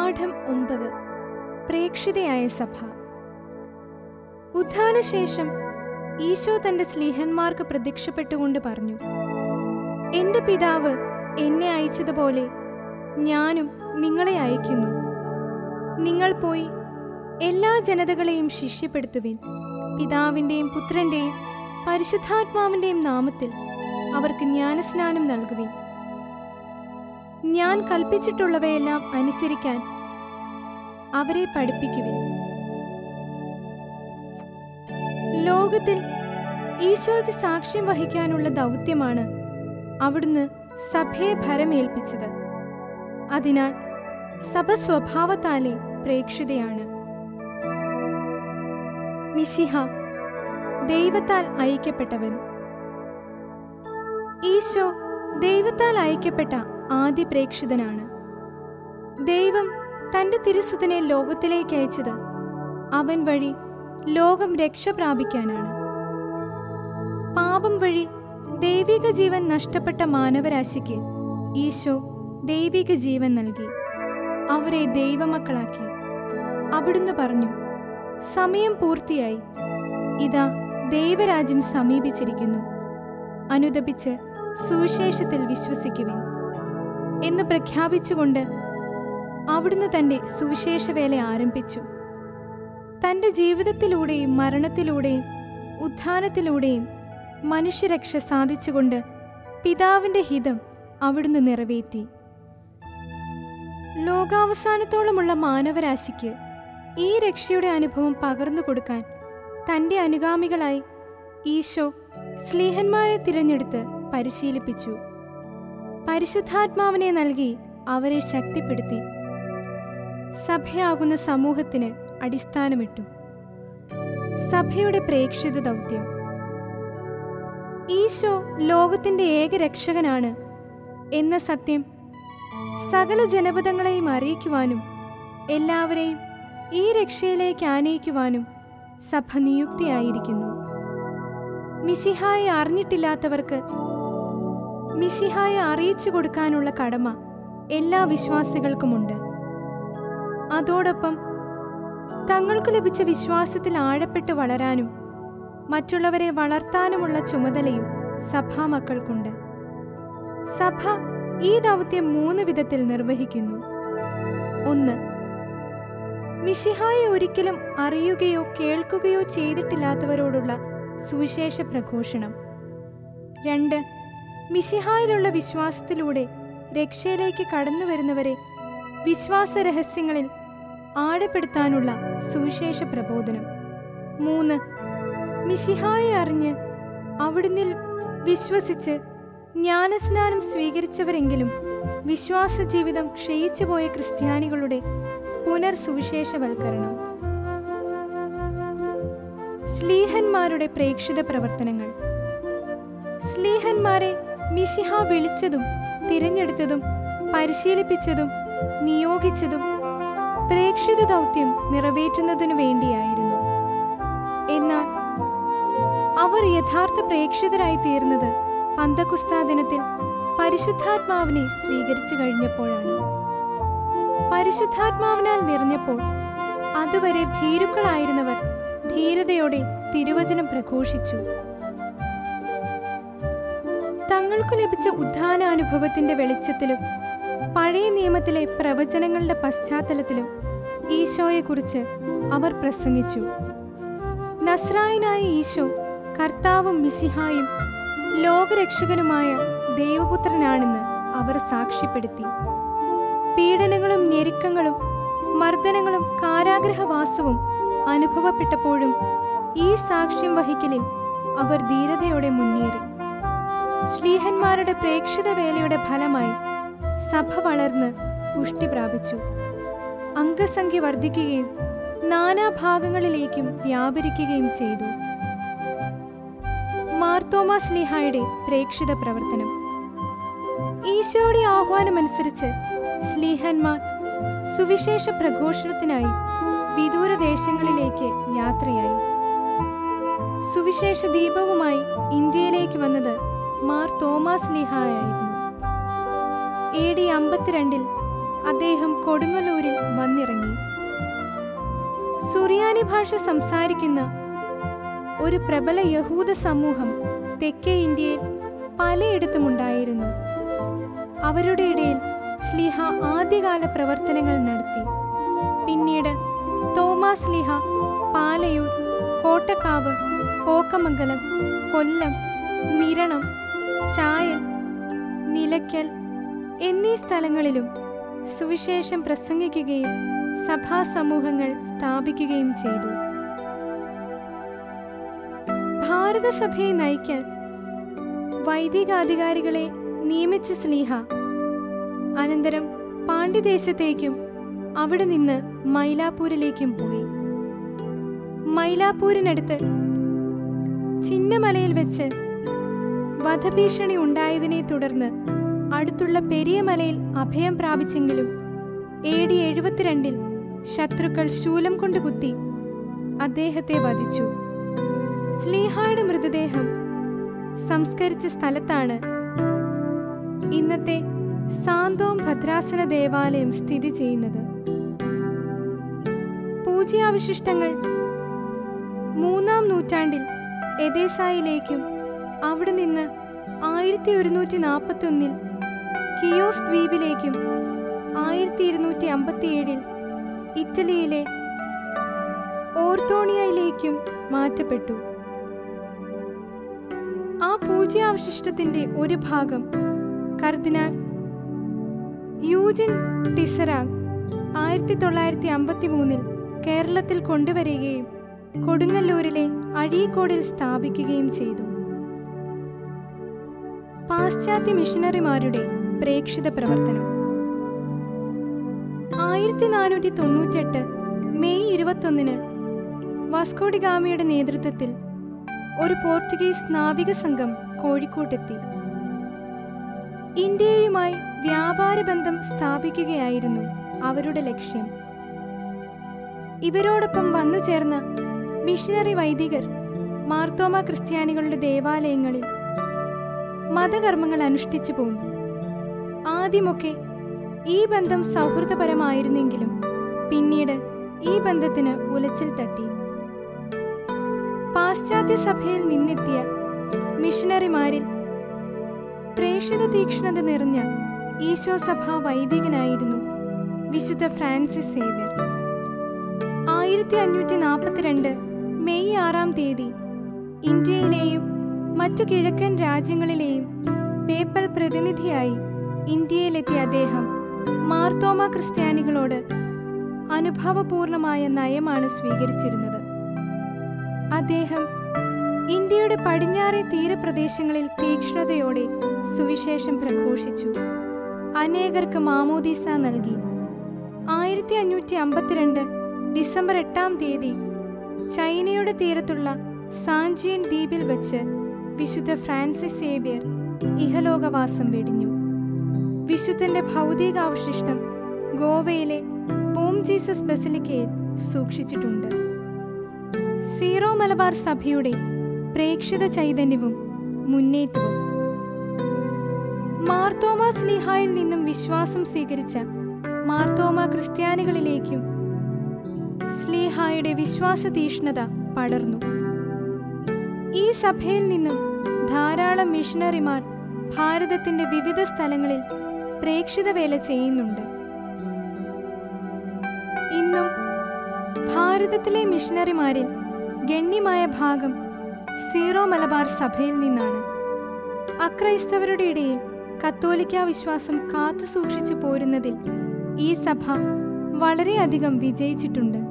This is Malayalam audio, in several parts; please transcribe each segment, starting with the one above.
പാഠം ഒമ്പത് പ്രേക്ഷിതയായ സഭ ഉത്ഥാനശേഷം ഈശോ തന്റെ സ്ലീഹന്മാർക്ക് പ്രത്യക്ഷപ്പെട്ടുകൊണ്ട് പറഞ്ഞു എന്റെ പിതാവ് എന്നെ അയച്ചതുപോലെ ഞാനും നിങ്ങളെ അയക്കുന്നു നിങ്ങൾ പോയി എല്ലാ ജനതകളെയും ശിഷ്യപ്പെടുത്തുവിൻ പിതാവിൻ്റെയും പുത്രൻ്റെയും പരിശുദ്ധാത്മാവിൻ്റെയും നാമത്തിൽ അവർക്ക് ജ്ഞാനസ്നാനം നൽകുവിൻ ഞാൻ കൽപ്പിച്ചിട്ടുള്ളവയെല്ലാം അനുസരിക്കാൻ അവരെ പഠിപ്പിക്കുവിൻ ലോകത്തിൽ ഈശോയ്ക്ക് സാക്ഷ്യം വഹിക്കാനുള്ള ദൗത്യമാണ് അവിടുന്ന് സഭയെ ഭരമേൽപ്പിച്ചത് അതിനാൽ സഭ സ്വഭാവത്താലെ പ്രേക്ഷിതയാണ് മിശിഹ ദൈവത്താൽ അയക്കപ്പെട്ടവൻ ഈശോ ദൈവത്താൽ അയക്കപ്പെട്ട ആദ്യ പ്രേക്ഷിതനാണ് ദൈവം തന്റെ തിരുസുതനെ ലോകത്തിലേക്ക് അയച്ചത് അവൻ വഴി ലോകം രക്ഷ പ്രാപിക്കാനാണ് പാപം വഴി ദൈവിക ജീവൻ നഷ്ടപ്പെട്ട മാനവരാശിക്ക് ഈശോ ദൈവിക ജീവൻ നൽകി അവരെ ദൈവമക്കളാക്കി അവിടുന്ന് പറഞ്ഞു സമയം പൂർത്തിയായി ഇതാ ദൈവരാജ്യം സമീപിച്ചിരിക്കുന്നു അനുദപിച്ച് സുവിശേഷത്തിൽ വിശ്വസിക്കുവിൻ എന്ന് പ്രഖ്യാപിച്ചുകൊണ്ട് അവിടുന്ന് തന്റെ സുവിശേഷ വേല ആരംഭിച്ചു തന്റെ ജീവിതത്തിലൂടെയും മരണത്തിലൂടെയും ഉത്ഥാനത്തിലൂടെയും മനുഷ്യരക്ഷ സാധിച്ചുകൊണ്ട് പിതാവിന്റെ ഹിതം അവിടുന്ന് നിറവേറ്റി ലോകാവസാനത്തോളമുള്ള മാനവരാശിക്ക് ഈ രക്ഷയുടെ അനുഭവം പകർന്നു കൊടുക്കാൻ തന്റെ അനുഗാമികളായി ഈശോ സ്ലീഹന്മാരെ തിരഞ്ഞെടുത്ത് പരിശീലിപ്പിച്ചു പരിശുദ്ധാത്മാവിനെ നൽകി അവരെ ശക്തിപ്പെടുത്തി സഭയാകുന്ന സമൂഹത്തിന് അടിസ്ഥാനമിട്ടു സഭയുടെ പ്രേക്ഷിത ദൗത്യം ഈശോ ലോകത്തിന്റെ ഏക രക്ഷകനാണ് എന്ന സത്യം സകല ജനപദങ്ങളെയും അറിയിക്കുവാനും എല്ലാവരെയും ഈ രക്ഷയിലേക്ക് ആനയിക്കുവാനും സഭ നിയുക്തിയായിരിക്കുന്നു മിശിഹായെ അറിഞ്ഞിട്ടില്ലാത്തവർക്ക് മിശിഹായെ അറിയിച്ചു കൊടുക്കാനുള്ള കടമ എല്ലാ വിശ്വാസികൾക്കുമുണ്ട് അതോടൊപ്പം തങ്ങൾക്ക് ലഭിച്ച വിശ്വാസത്തിൽ ആഴപ്പെട്ട് വളരാനും മറ്റുള്ളവരെ വളർത്താനുമുള്ള ചുമതലയും സഭാമക്കൾക്കുണ്ട് സഭ ഈ ദൗത്യം മൂന്ന് വിധത്തിൽ നിർവഹിക്കുന്നു ഒന്ന് മിശിഹായെ ഒരിക്കലും അറിയുകയോ കേൾക്കുകയോ ചെയ്തിട്ടില്ലാത്തവരോടുള്ള സുവിശേഷ പ്രഘോഷണം രണ്ട് മിശിഹായിലുള്ള വിശ്വാസത്തിലൂടെ രക്ഷയിലേക്ക് കടന്നു വരുന്നവരെ വിശ്വാസ രഹസ്യങ്ങളിൽ ആഴപ്പെടുത്താനുള്ള സുവിശേഷ പ്രബോധനം മൂന്ന് മിശിഹായെ അറിഞ്ഞ് അവിടുന്നിൽ വിശ്വസിച്ച് ജ്ഞാനസ്നാനം സ്വീകരിച്ചവരെങ്കിലും വിശ്വാസ ജീവിതം ക്ഷയിച്ചുപോയ ക്രിസ്ത്യാനികളുടെ പുനർസുവിശേഷവൽക്കരണം സ്ലീഹന്മാരുടെ പ്രേക്ഷിത പ്രവർത്തനങ്ങൾ സ്ലീഹന്മാരെ മിശിഹ വിളിച്ചതും തിരഞ്ഞെടുത്തതും പരിശീലിപ്പിച്ചതും നിയോഗിച്ചതും പ്രേക്ഷിത ദൗത്യം നിറവേറ്റുന്നതിനു വേണ്ടിയായിരുന്നു എന്നാൽ അവർ യഥാർത്ഥ പ്രേക്ഷിതരായി തീർന്നത് പന്തകുസ്താ ദിനത്തിൽ പരിശുദ്ധാത്മാവിനെ സ്വീകരിച്ചു കഴിഞ്ഞപ്പോഴാണ് പരിശുദ്ധാത്മാവിനാൽ നിറഞ്ഞപ്പോൾ അതുവരെ ഭീരുക്കളായിരുന്നവർ ധീരതയോടെ തിരുവചനം പ്രഘോഷിച്ചു തങ്ങൾക്കു ലഭിച്ച ഉദ്ധാനാനുഭവത്തിന്റെ വെളിച്ചത്തിലും പഴയ നിയമത്തിലെ പ്രവചനങ്ങളുടെ പശ്ചാത്തലത്തിലും ഈശോയെക്കുറിച്ച് അവർ പ്രസംഗിച്ചു നസ്രായനായ ഈശോ കർത്താവും മിശിഹായും ലോകരക്ഷകനുമായ ദൈവപുത്രനാണെന്ന് അവർ സാക്ഷ്യപ്പെടുത്തി പീഡനങ്ങളും ഞെരുക്കങ്ങളും മർദ്ദനങ്ങളും കാരാഗ്രഹവാസവും അനുഭവപ്പെട്ടപ്പോഴും ഈ സാക്ഷ്യം വഹിക്കലിൽ അവർ ധീരതയോടെ മുന്നേറി ശ്ലീഹന്മാരുടെ പ്രേക്ഷിത വേലയുടെ ഫലമായി സഭ വളർന്ന് പുഷ്ടി പ്രാപിച്ചു അംഗസംഖ്യ വർദ്ധിക്കുകയും നാനാഭാഗങ്ങളിലേക്കും വ്യാപരിക്കുകയും ചെയ്തു മാർത്തോമാ സ്ലിഹായുടെ പ്രേക്ഷിത പ്രവർത്തനം ഈശോയുടെ ആഹ്വാനമനുസരിച്ച് സ്ലീഹന്മാർ സുവിശേഷ പ്രഘോഷണത്തിനായി വിദൂര ദേശങ്ങളിലേക്ക് യാത്രയായി സുവിശേഷ ദീപവുമായി ഇന്ത്യയിലേക്ക് വന്നത് മാർ തോമാസ് ലിഹായായിരുന്നു എ ഡി അമ്പത്തിരണ്ടിൽ അദ്ദേഹം കൊടുങ്ങല്ലൂരിൽ വന്നിറങ്ങി സുറിയാനി ഭാഷ സംസാരിക്കുന്ന ഒരു പ്രബല യഹൂദ സമൂഹം തെക്കേ ഇന്ത്യയിൽ പലയിടത്തുമുണ്ടായിരുന്നു അവരുടെ ഇടയിൽ സ്ലിഹ ആദ്യകാല പ്രവർത്തനങ്ങൾ നടത്തി പിന്നീട് തോമാസ് സ്ലിഹ പാലയൂർ കോട്ടക്കാവ് കോക്കമംഗലം കൊല്ലം നിരണം ചായൽ നിലയ്ക്കൽ എന്നീ സ്ഥലങ്ങളിലും സുവിശേഷം പ്രസംഗിക്കുകയും സഭാസമൂഹങ്ങൾ സ്ഥാപിക്കുകയും ചെയ്തു ഭാരതസഭയെ നയിക്കാൻ വൈദികാധികാരികളെ നിയമിച്ച സ്ലീഹ അനന്തരം പാണ്ഡ്യദേശത്തേക്കും അവിടെ നിന്ന് മൈലാപ്പൂരിലേക്കും പോയി മൈലാപ്പൂരിനടുത്ത് ചിന്നമലയിൽ വെച്ച് വധഭീഷണി ഉണ്ടായതിനെ തുടർന്ന് അടുത്തുള്ള പെരിയ മലയിൽ അഭയം പ്രാപിച്ചെങ്കിലും എ ഡി എഴുപത്തിരണ്ടിൽ ശത്രുക്കൾ ശൂലം കൊണ്ട് കുത്തി അദ്ദേഹത്തെ വധിച്ചു സ്ലീഹായുടെ മൃതദേഹം സംസ്കരിച്ച സ്ഥലത്താണ് ഇന്നത്തെ സാന്തോം ഭദ്രാസന ദേവാലയം സ്ഥിതി ചെയ്യുന്നത് പൂജ്യാവശിഷ്ടങ്ങൾ മൂന്നാം നൂറ്റാണ്ടിൽ എദേസായിലേക്കും അവിടെ നിന്ന് ആയിരത്തി ഒരുന്നൂറ്റി നാൽപ്പത്തി ഒന്നിൽ കിയോസ് ദ്വീപിലേക്കും ആയിരത്തി ഇരുന്നൂറ്റി അമ്പത്തിയേഴിൽ ഇറ്റലിയിലെ ഓർത്തോണിയയിലേക്കും മാറ്റപ്പെട്ടു ആ പൂജ്യാവശിഷ്ടത്തിന്റെ ഒരു ഭാഗം കർദിനാൾ യൂജിൻ ടിസറാഗ് ആയിരത്തി തൊള്ളായിരത്തി അമ്പത്തി മൂന്നിൽ കേരളത്തിൽ കൊണ്ടുവരികയും കൊടുങ്ങല്ലൂരിലെ അഴീക്കോടിൽ സ്ഥാപിക്കുകയും ചെയ്തു പാശ്ചാത്യ മിഷനറിമാരുടെ പ്രേക്ഷിത പ്രവർത്തനം ആയിരത്തി നാനൂറ്റി തൊണ്ണൂറ്റെട്ട് മെയ് ഇരുപത്തൊന്നിന് വാസ്കോഡിഗാമയുടെ നേതൃത്വത്തിൽ ഒരു പോർച്ചുഗീസ് നാവിക സംഘം കോഴിക്കോട്ടെത്തി ഇന്ത്യയുമായി വ്യാപാര ബന്ധം സ്ഥാപിക്കുകയായിരുന്നു അവരുടെ ലക്ഷ്യം ഇവരോടൊപ്പം വന്നു ചേർന്ന മിഷനറി വൈദികർ മാർത്തോമ ക്രിസ്ത്യാനികളുടെ ദേവാലയങ്ങളിൽ മതകർമ്മങ്ങൾ അനുഷ്ഠിച്ചു പോന്നു ആദ്യമൊക്കെ ഈ ബന്ധം സൗഹൃദപരമായിരുന്നെങ്കിലും പിന്നീട് ഈ ബന്ധത്തിന് ഉലച്ചിൽ തട്ടി പാശ്ചാത്യ സഭയിൽ നിന്നെത്തിയ മിഷനറിമാരിൽ പ്രേക്ഷിത തീക്ഷ്ണത നിറഞ്ഞ ഈശോ സഭാ വൈദികനായിരുന്നു വിശുദ്ധ ഫ്രാൻസിസ് സേവ്യർ ആയിരത്തി അഞ്ഞൂറ്റി നാൽപ്പത്തിരണ്ട് മെയ് ആറാം തീയതി ഇന്ത്യയിലെയും മറ്റു കിഴക്കൻ രാജ്യങ്ങളിലെയും പേപ്പൽ പ്രതിനിധിയായി ഇന്ത്യയിലെത്തിയ അദ്ദേഹം മാർത്തോമ ക്രിസ്ത്യാനികളോട് അനുഭവപൂർണമായ നയമാണ് സ്വീകരിച്ചിരുന്നത് അദ്ദേഹം ഇന്ത്യയുടെ പടിഞ്ഞാറെ തീരപ്രദേശങ്ങളിൽ തീക്ഷ്ണതയോടെ സുവിശേഷം പ്രഘോഷിച്ചു അനേകർക്ക് മാമോദീസ നൽകി ആയിരത്തി അഞ്ഞൂറ്റി അമ്പത്തിരണ്ട് ഡിസംബർ എട്ടാം തീയതി ചൈനയുടെ തീരത്തുള്ള സാഞ്ചിയൻ ദ്വീപിൽ വച്ച് വിശുദ്ധ ഫ്രാൻസിസ് സേവ്യർ ഇഹലോകവാസം വെടിഞ്ഞു വിശുദ്ധന്റെ ഭൗതികാവശിഷ്ടം ഗോവയിലെ പോം ജീസസ് ബസിലിക്കയിൽ സൂക്ഷിച്ചിട്ടുണ്ട് സീറോ മലബാർ സഭയുടെ പ്രേക്ഷിത ചൈതന്യവും മുന്നേറ്റവും മാർത്തോമ സ്ലീഹായിൽ നിന്നും വിശ്വാസം സ്വീകരിച്ച മാർത്തോമ ക്രിസ്ത്യാനികളിലേക്കും സ്ലീഹായുടെ വിശ്വാസ തീഷ്ണത പടർന്നു ഈ സഭയിൽ നിന്നും ധാരാളം മിഷണറിമാർ ഭാരതത്തിന്റെ വിവിധ സ്ഥലങ്ങളിൽ പ്രേക്ഷിത വേല ചെയ്യുന്നുണ്ട് ഇന്നും ഭാരതത്തിലെ മിഷണറിമാരിൽ ഗണ്യമായ ഭാഗം സീറോ മലബാർ സഭയിൽ നിന്നാണ് അക്രൈസ്തവരുടെ ഇടയിൽ കത്തോലിക്ക വിശ്വാസം കാത്തു സൂക്ഷിച്ചു പോരുന്നതിൽ ഈ സഭ വളരെയധികം വിജയിച്ചിട്ടുണ്ട്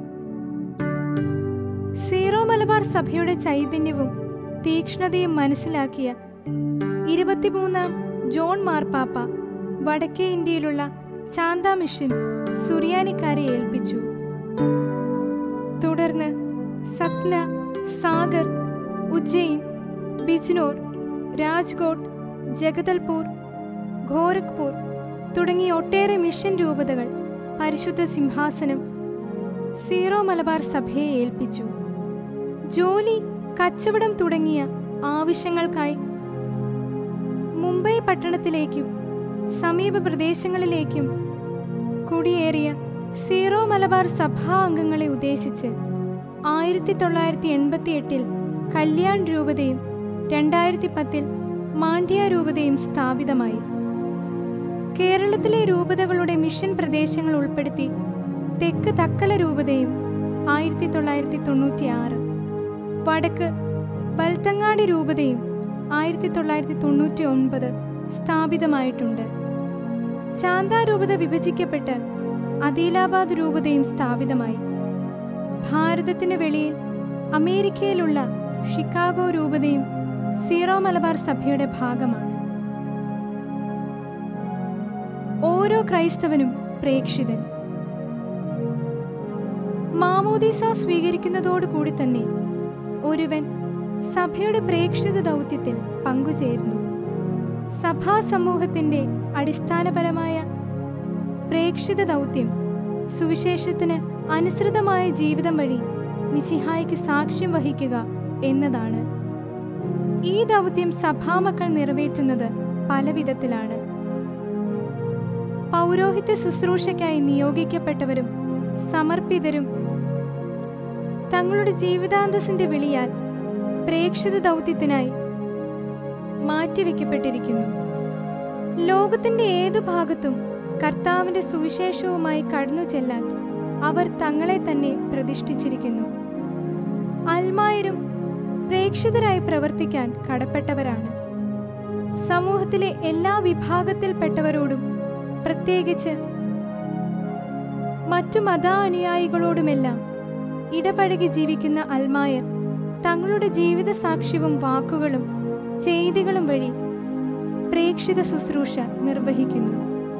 സീറോ മലബാർ സഭയുടെ ചൈതന്യവും തീക്ഷ്ണതയും മനസ്സിലാക്കിയ ഇരുപത്തിമൂന്നാം ജോൺ മാർപ്പാപ്പ വടക്കേ ഇന്ത്യയിലുള്ള ചാന്ത മിഷൻ സുറിയാനിക്കാരെ ഏൽപ്പിച്ചു തുടർന്ന് സത്ന സാഗർ ഉജ്ജയിൻ ബിജ്നോർ രാജ്കോട്ട് ജഗദൽപൂർ ഗോരഖ്പൂർ തുടങ്ങിയ ഒട്ടേറെ മിഷൻ രൂപതകൾ പരിശുദ്ധ സിംഹാസനം സീറോ മലബാർ സഭയെ ഏൽപ്പിച്ചു ജോലി കച്ചവടം തുടങ്ങിയ ആവശ്യങ്ങൾക്കായി മുംബൈ പട്ടണത്തിലേക്കും സമീപ പ്രദേശങ്ങളിലേക്കും കുടിയേറിയ സീറോ മലബാർ സഭാ അംഗങ്ങളെ ഉദ്ദേശിച്ച് ആയിരത്തി തൊള്ളായിരത്തി എൺപത്തി എട്ടിൽ കല്യാൺ രൂപതയും രണ്ടായിരത്തി പത്തിൽ മാണ്ഡ്യ രൂപതയും സ്ഥാപിതമായി കേരളത്തിലെ രൂപതകളുടെ മിഷൻ പ്രദേശങ്ങൾ ഉൾപ്പെടുത്തി തെക്ക് തക്കല രൂപതയും ആയിരത്തി തൊള്ളായിരത്തി തൊണ്ണൂറ്റി ആറ് വടക്ക് ബൽത്തങ്ങാടി രൂപതയും ആയിരത്തി തൊള്ളായിരത്തി തൊണ്ണൂറ്റി ഒൻപത് സ്ഥാപിതമായിട്ടുണ്ട് ചാന്ത രൂപത വിഭജിക്കപ്പെട്ട് അദീലാബാദ് രൂപതയും സ്ഥാപിതമായി ഭാരതത്തിന് വെളിയിൽ അമേരിക്കയിലുള്ള ഷിക്കാഗോ രൂപതയും സീറോ മലബാർ സഭയുടെ ഭാഗമാണ് ഓരോ ക്രൈസ്തവനും പ്രേക്ഷിതൻ മാമോദീസ സ്വീകരിക്കുന്നതോടുകൂടി തന്നെ ഒരുവൻ സഭയുടെ പ്രേക്ഷിത ദൗത്യത്തിൽ പങ്കുചേരുന്നു സഭാ സമൂഹത്തിന്റെ അടിസ്ഥാനപരമായ പ്രേക്ഷിത ദൗത്യം സുവിശേഷത്തിന് അനുസൃതമായ ജീവിതം വഴി മിശിഹായ്ക്ക് സാക്ഷ്യം വഹിക്കുക എന്നതാണ് ഈ ദൗത്യം സഭാമക്കൾ നിറവേറ്റുന്നത് പല വിധത്തിലാണ് പൗരോഹിത്യ ശുശ്രൂഷയ്ക്കായി നിയോഗിക്കപ്പെട്ടവരും സമർപ്പിതരും തങ്ങളുടെ ജീവിതാന്തസിന്റെ വിളിയാൽ പ്രേക്ഷിത ദൗത്യത്തിനായി മാറ്റിവെക്കപ്പെട്ടിരിക്കുന്നു ലോകത്തിന്റെ ഏതു ഭാഗത്തും കർത്താവിന്റെ സുവിശേഷവുമായി കടന്നു ചെല്ലാൻ അവർ തങ്ങളെ തന്നെ പ്രതിഷ്ഠിച്ചിരിക്കുന്നു അൽമായരും പ്രേക്ഷിതരായി പ്രവർത്തിക്കാൻ കടപ്പെട്ടവരാണ് സമൂഹത്തിലെ എല്ലാ വിഭാഗത്തിൽപ്പെട്ടവരോടും പ്രത്യേകിച്ച് മറ്റു മതാനുയായികളോടുമെല്ലാം ഇടപഴകി ജീവിക്കുന്ന അൽമായർ തങ്ങളുടെ ജീവിത സാക്ഷ്യവും വാക്കുകളും ചെയ്തികളും വഴി പ്രേക്ഷിത ശുശ്രൂഷ നിർവഹിക്കുന്നു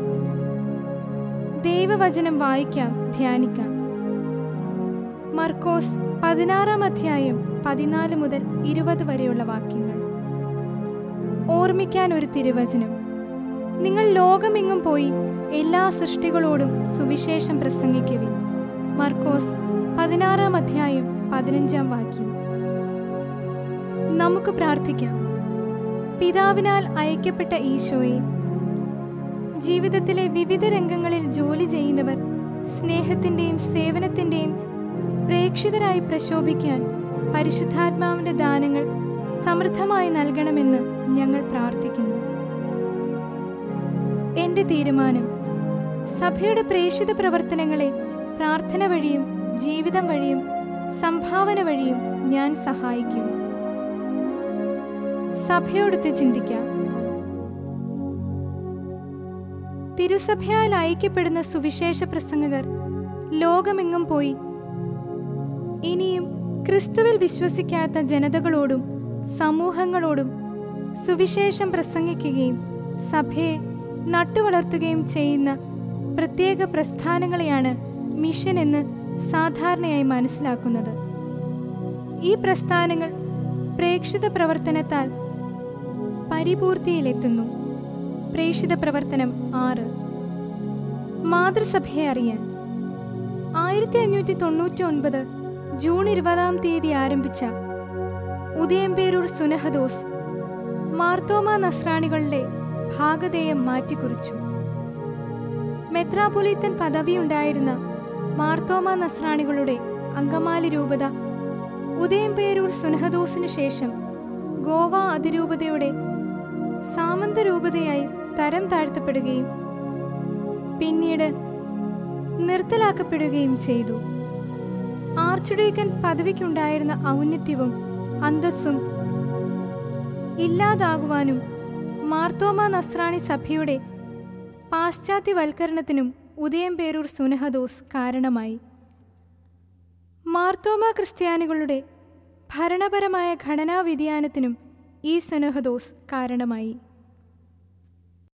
ദൈവവചനം വായിക്കാം ധ്യാനിക്കാം മർക്കോസ് പതിനാറാം അധ്യായം പതിനാല് മുതൽ ഇരുപത് വരെയുള്ള വാക്യങ്ങൾ ഓർമ്മിക്കാൻ ഒരു തിരുവചനം നിങ്ങൾ ലോകമെങ്ങും പോയി എല്ലാ സൃഷ്ടികളോടും സുവിശേഷം പ്രസംഗിക്കുവിൻ മർക്കോസ് പതിനാറാം അധ്യായം പതിനഞ്ചാം വാക്യം നമുക്ക് പ്രാർത്ഥിക്കാം പിതാവിനാൽ അയക്കപ്പെട്ട ഈശോയെ ജീവിതത്തിലെ വിവിധ രംഗങ്ങളിൽ ജോലി ചെയ്യുന്നവർ സ്നേഹത്തിൻ്റെയും സേവനത്തിൻ്റെയും പ്രേക്ഷിതരായി പ്രശോഭിക്കാൻ പരിശുദ്ധാത്മാവിൻ്റെ ദാനങ്ങൾ സമൃദ്ധമായി നൽകണമെന്ന് ഞങ്ങൾ പ്രാർത്ഥിക്കുന്നു എന്റെ തീരുമാനം സഭയുടെ പ്രേക്ഷിത പ്രവർത്തനങ്ങളെ പ്രാർത്ഥന വഴിയും ജീവിതം വഴിയും സംഭാവന വഴിയും ഞാൻ സഹായിക്കും സഭയോടൊത്ത് ചിന്തിക്കാം തിരുസഭയാൽ ഐക്യപ്പെടുന്ന സുവിശേഷ പ്രസംഗകർ ലോകമെങ്ങും പോയി ഇനിയും ക്രിസ്തുവിൽ വിശ്വസിക്കാത്ത ജനതകളോടും സമൂഹങ്ങളോടും സുവിശേഷം പ്രസംഗിക്കുകയും സഭയെ നട്ടുവളർത്തുകയും ചെയ്യുന്ന പ്രത്യേക പ്രസ്ഥാനങ്ങളെയാണ് മിഷൻ എന്ന് സാധാരണയായി മനസ്സിലാക്കുന്നത് ഈ പ്രസ്ഥാനങ്ങൾ പ്രേക്ഷിത പ്രവർത്തനത്താൽ പരിപൂർത്തിയിലെത്തുന്നു പ്രേക്ഷിത പ്രവർത്തനം ആറ് മാതൃസഭയെ അറിയാൻ ആയിരത്തി അഞ്ഞൂറ്റി തൊണ്ണൂറ്റി ഒൻപത് ജൂൺ ഇരുപതാം തീയതി ആരംഭിച്ച ഉദയംപേരൂർ സുനഹദോസ് മാർത്തോമ നസ്രാണികളുടെ ഭാഗധേയം മാറ്റിക്കുറിച്ചു മെത്രാപൊലീത്തൻ പദവിയുണ്ടായിരുന്ന മാർത്തോമ നസ്രാണികളുടെ അങ്കമാലി രൂപത ഉദയംപേരൂർ സുനഹദോസിനു ശേഷം ഗോവ അതിരൂപതയുടെ സാമന്ത രൂപതയായി തരം താഴ്ത്തപ്പെടുകയും പിന്നീട് നിർത്തലാക്കപ്പെടുകയും ചെയ്തു ആർച്ചുഡീക്കൻ പദവിക്കുണ്ടായിരുന്ന ഔന്നത്യവും അന്തസ്സും ഇല്ലാതാകുവാനും മാർത്തോമ നസ്രാണി സഭയുടെ പാശ്ചാത്യവൽക്കരണത്തിനും ഉദയംപേരൂർ സുനഹദോസ് കാരണമായി മാർത്തോമ ക്രിസ്ത്യാനികളുടെ ഭരണപരമായ ഘടനാ വ്യതിയാനത്തിനും ഈ സുനഹദോസ് കാരണമായി